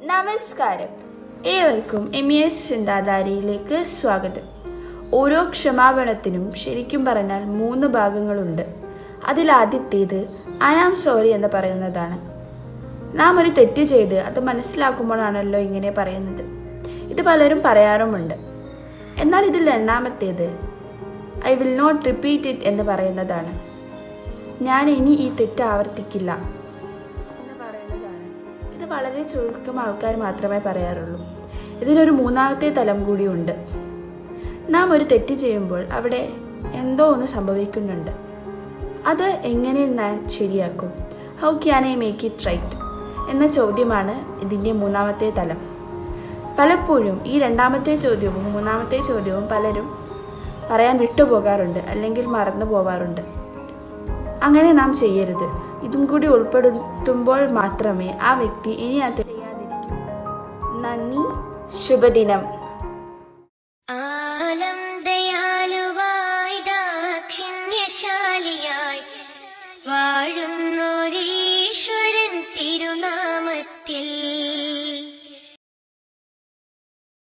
നമസ്കാരം ഏവർക്കും M S ചിന്താധാരയിലേക്ക് സ്വാഗതം ഓരോ ക്ഷമാപണത്തിനും ശരിക്കും പറഞ്ഞാൽ മൂന്ന് ഭാഗങ്ങളുണ്ട് അതിലാദ്യത്തേത് ഐ ആം സോറി എന്ന് പറയുന്നതാണ് നാം ഒരു തെറ്റ് ചെയ്ത് അത് മനസ്സിലാക്കുമ്പോഴാണല്ലോ ഇങ്ങനെ പറയുന്നത് ഇത് പലരും പറയാറുമുണ്ട് എന്നാൽ ഇതിൽ രണ്ടാമത്തേത് I will not repeat it എന്ന് പറയുന്നതാണ് ഞാൻ ഇനി ഈ തെറ്റ് ആവർത്തിക്കില്ല എന്ന് പറയുന്നതാണ് ഇത് വളരെ ചുരുക്കം ആൾക്കാർ മാത്രമേ പറയാറുള്ളൂ ഇതിനൊരു മൂന്നാമത്തെ തലം കൂടിയുണ്ട് നാം ഒരു തെറ്റ് ചെയ്യുമ്പോൾ അവിടെ എന്തോ ഒന്ന് സംഭവിക്കുന്നുണ്ട് അത് എങ്ങനെ ഞാൻ ശരിയാക്കും how can I make it right എന്ന ചോദ്യമാണ് ഇതിൻ്റെ മൂന്നാമത്തെ തലം പലപ്പോഴും ഈ രണ്ടാമത്തെ ചോദ്യവും മൂന്നാമത്തെ ചോദ്യവും പലരും പറയാൻ വിട്ടുപോകാറുണ്ട് അല്ലെങ്കിൽ മറന്നു പോവാറുണ്ട് അങ്ങനെ നാം ചെയ്യരുത് ഇതും കൂടി ഉൾപ്പെടുത്തുമ്പോൾ മാത്രമേ ആ വ്യക്തി ഇനി അത് ചെയ്യാതിരിക്കൂ നന്ദി ശുഭദിനം